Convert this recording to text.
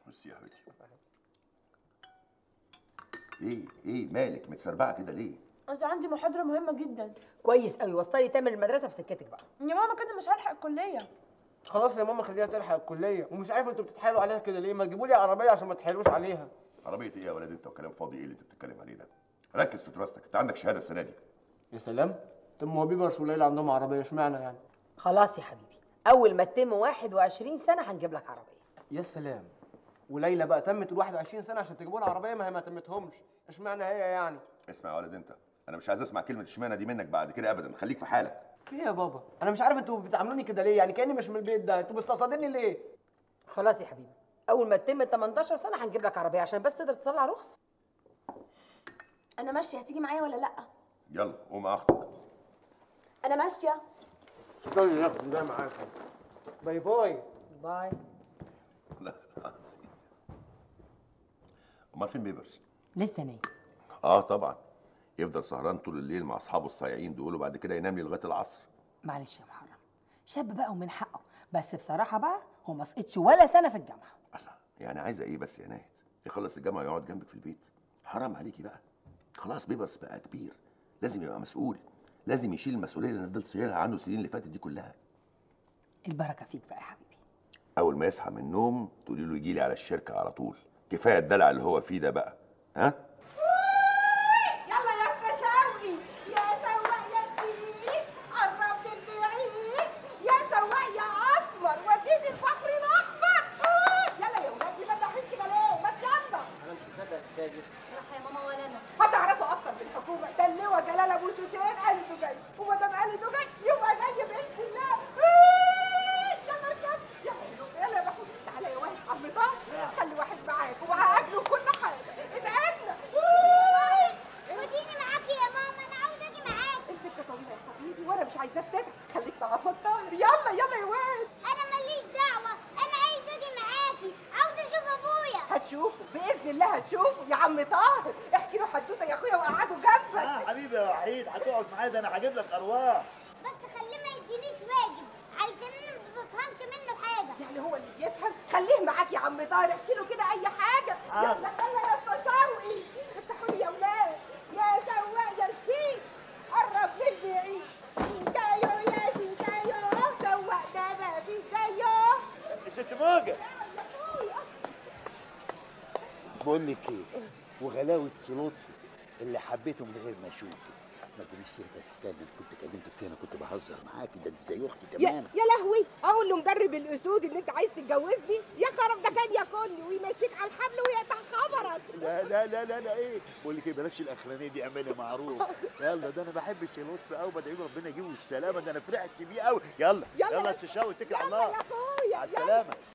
ميرسي يا حبيبتي ايه ايه مالك متسربعه كده ليه اصل عندي محاضره مهمه جدا كويس قوي وصلي تامر المدرسه في سكتك بقى يا ماما كده مش هلحق الكليه خلاص يا ماما خليها تلحق الكليه ومش عارف انتوا بتتحايلوا عليها كده ليه ما تجيبوا لي عربيه عشان ما تحايلوش عليها عربيه ايه يا ولد انت وكلام فاضي ايه اللي انت بتتكلم عليه ده ركز في دراستك انت عندك شهاده السنه دي يا سلام طب ما هو بيبرس وليلى عندهم عربيه اشمعنى يعني خلاص يا حبيبي اول ما تتم 21 سنه هنجيب لك عربيه يا سلام وليلى بقى تمت ال 21 سنه عشان تجيبوا لها عربيه ما هي ما تمتهمش اشمعنى هي يعني اسمع يا ولد انت انا مش عايز اسمع كلمه اشمعنى دي منك بعد كده ابدا خليك في حالك في ايه يا بابا انا مش عارف انتوا بتعاملوني كده ليه يعني كاني مش من البيت ده انتوا مستقصديني ليه خلاص يا حبيبي اول ما تتم 18 سنه هنجيب لك عربيه عشان بس تقدر تطلع رخصه انا ماشيه هتيجي معايا ولا لا يلا قوم يا اختك انا ماشيه طيب يا ابني ده معاك باي باي باي لا العظيم. امال فين بيبرس لسه نايم اه طبعا يفضل سهران طول الليل مع اصحابه الصايعين دول وبعد كده ينام لي لغايه العصر معلش يا محرم شاب بقى ومن حقه بس بصراحه بقى هو ما سقطش ولا سنه في الجامعه الله يعني عايزه ايه بس يا ناهد يخلص الجامعه ويقعد جنبك في البيت حرام عليكي بقى خلاص بيبرس بقى كبير لازم يبقى مسؤول لازم يشيل المسؤوليه اللي انا فضلت شايلها عنه السنين اللي فاتت دي كلها البركه فيك بقى يا حبيبي اول ما يصحى من النوم تقولي له يجي لي على الشركه على طول كفايه الدلع اللي هو فيه ده بقى ها يلا يا اسطى شوقي يا سواق يا شريك قرب للبعيد يا سواق يا اسمر وديني الفخر الاحمر آه، يلا يا ولاد ده بحس كده ليه ما يلا انا مش مصدق الساجد يا ماما ولا انا هتعرفوا اكتر بالحكومه ده اللواء جلال ابو سفيان قال انه جاي وما دام قال انه جاي يبقى جاي باذن الله آه، يلا اركب يلا يلا يا بحوث تعالى يا واحد عم طه خلي واحد معاك وهاكله كل حاجه ادعينا وديني معاكي يا ماما انا عاوزه اجي معاكي السكه طويله يا حبيبي وانا مش عايزاك تتعب خليك مع عم طاهر يلا يلا يا واد انا ماليش دعوه انا عايزه اجي معاكي عاوزه اشوف ابويا هتشوفه باذن الله هتشوفه يا عم طاهر احكي له حدوته يا اخويا وقعده جنبك اه حبيبي يا وحيد هتقعد معايا ده انا هجيب لك ارواح بس خليه ما يدينيش واجب علشان انا ما بفهمش منه حاجه يعني هو اللي بيفهم خليه معاك يا عم طاهر احكي له كده اي حاجه حاضر. يلا يلا يا اسطى شوقي افتحوا لي يا اولاد يا سواق يا شفيق قرب للبعيد شيكايو يا شيكايو سواق ده ما في زيه ست موجة يا اخويا بقول لك ايه وغلاوة لطفي اللي حبيته من غير ما اشوفه ما تجيبيش سيرة الحكاية اللي كنت كلمتك فيها انا كنت بهزر معاكي ده انت زي اختي يا, تمام يا لهوي اقول له مدرب الاسود ان انت عايز تتجوزني يا خرب ده كان ياكلني ويمشيك على الحبل ويقطع خبرك لا لا لا لا لا ايه بقول لك ايه بلاش الاخرانيه دي اعملي معروف يلا ده انا بحب لطفي قوي بدعي له ربنا يجيبه السلامه ده انا فرحت بيه قوي يلا يلا. يلا يا شيشاوي اتكل على يلا الله يا اخويا على يلا. السلامه